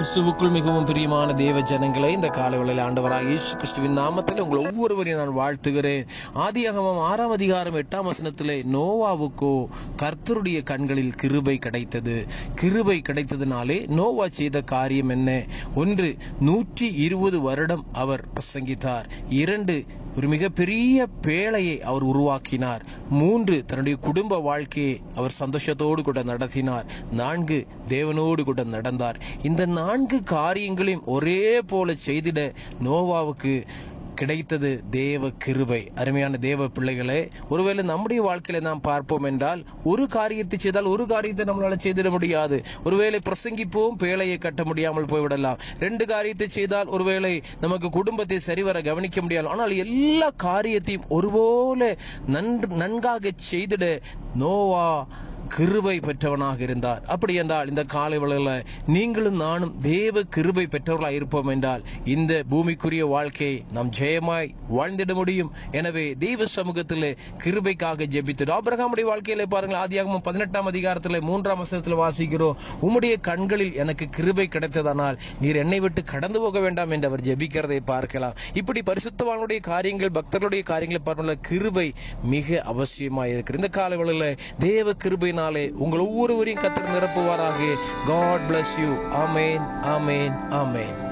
கிறிஸ்துவுக்குள் மிகவும் பிரியமான தேவ ஜனங்களே இந்த காலவேளையில் ஆண்டவராக இயேசு கிறிஸ்துவின் நாமத்தில் உங்கள் ஒவ்வொருவரையும் நான் வாழ்த்துகிறேன் ஆதியாகமம் ஆறாம் அதிகாரம் எட்டாம் வசனத்திலே நோவாவுக்கோ கர்த்தருடைய கண்களில் கிருபை கிடைத்தது கிருபை கிடைத்ததினாலே நோவா செய்த காரியம் என்ன ஒன்று நூற்றி இருபது வருடம் அவர் பிரசங்கித்தார் இரண்டு ஒரு மிகப்பெரிய பேழையை அவர் உருவாக்கினார் மூன்று தன்னுடைய குடும்ப வாழ்க்கையை அவர் சந்தோஷத்தோடு கூட நடத்தினார் நான்கு தேவனோடு கூட நடந்தார் இந்த நான்கு காரியங்களையும் ஒரே போல செய்திட நோவாவுக்கு கிடைத்தது தேவ கிருபை அருமையான தேவ பிள்ளைகளே ஒருவேளை நம்முடைய வாழ்க்கையில நாம் பார்ப்போம் என்றால் ஒரு காரியத்தை செய்தால் ஒரு காரியத்தை நம்மளால செய்திட முடியாது ஒருவேளை பிரசங்கிப்போம் பேழையை கட்ட முடியாமல் போய்விடலாம் ரெண்டு காரியத்தை செய்தால் ஒருவேளை நமக்கு குடும்பத்தை சரிவர கவனிக்க முடியாது ஆனால் எல்லா காரியத்தையும் ஒருபோல நன்று நன்காக செய்திட நோவா கிருபை பெற்றவனாக இருந்தார் அப்படி என்றால் இந்த காலை வேளையில நீங்களும் நானும் தேவ கிருபை பெற்றவர்களாக இருப்போம் என்றால் இந்த பூமிக்குரிய வாழ்க்கையை நாம் ஜெயமாய் வாழ்ந்திட முடியும் எனவே தெய்வ சமூகத்திலே கிருபைக்காக ஜெபித்து ஆபிரகாமுடைய வாழ்க்கையில பாருங்கள் ஆதியாகமம் பதினெட்டாம் அதிகாரத்தில் மூன்றாம் வசனத்தில் வாசிக்கிறோம் உம்முடைய கண்களில் எனக்கு கிருபை கிடைத்ததானால் நீர் என்னை விட்டு கடந்து போக வேண்டாம் என்று அவர் ஜெபிக்கிறதை பார்க்கலாம் இப்படி பரிசுத்தவானுடைய காரியங்கள் பக்தர்களுடைய காரியங்களை பார்ப்போம் கிருபை மிக அவசியமாக இருக்கிறது இந்த கால வேளையில தேவ கிருபையினாலே உங்கள் ஒவ்வொருவரையும் கத்தர் நிரப்புவாராக காட் bless யூ ஆமேன் ஆமேன் ஆமேன்